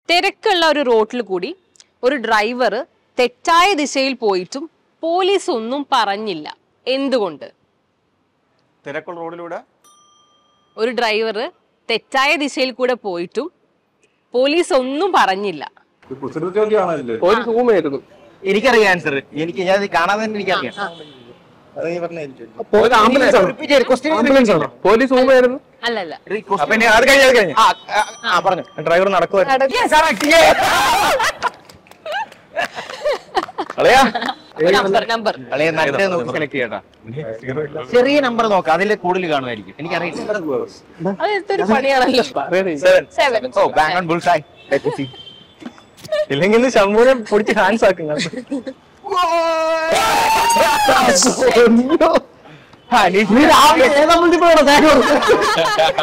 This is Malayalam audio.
തിരക്കുള്ള ഒരു റോട്ടിൽ കൂടി ഒരു ഡ്രൈവർ തെറ്റായ ദിശയിൽ പോയിട്ടും പോലീസ് ഒന്നും പറഞ്ഞില്ല എന്തുകൊണ്ട് തിരക്കുള്ള റോഡിലൂടെ ഒരു ഡ്രൈവർ തെറ്റായ ദിശയിൽ കൂടെ പോയിട്ടും പോലീസ് ഒന്നും പറഞ്ഞില്ല ഒരു സൂമായിരുന്നു എനിക്കറിയാം ആൻസർ എനിക്ക് ഞാൻ ഇത് കാണാതെ തന്നെ എനിക്കറിയാം അത് നീ പറഞ്ഞായിരിക്കും ഒരു ആംബുലൻസ് ആണോ ആംബുലൻസ് ആണോ പോലീസ് സൂമായിരുന്നു അല്ലല്ല അപ്പൊ ഇനി അത് കഴിഞ്ഞ് അത് കഴിഞ്ഞ് ആ, ആ, ആ പറഞ്ഞു ഡ്രൈവർ നടക്കുവായിരുന്നു അളയാ നമ്പർ നമ്പർ അളയ നല്ല നോക്കി സെലക്ട് ചെയ്യട്ടാ ചെറിയ നമ്പർ നോക്കാം അതിൽ കൂടുതൽ കാണുമായിരിക്കും എനിക്കറിയില്ല അത് എന്തൊരു പണിയാണല്ലോ സെവൻ സെവൻ ഓ ബാങ്ക് ഓൺ ബുൾസായി ഇല്ലെങ്കിൽ ശമ്പൂനെ പൊടിച്ച് ഹാൻസ് ആക്കും നീ രാവിലെ ഏതാ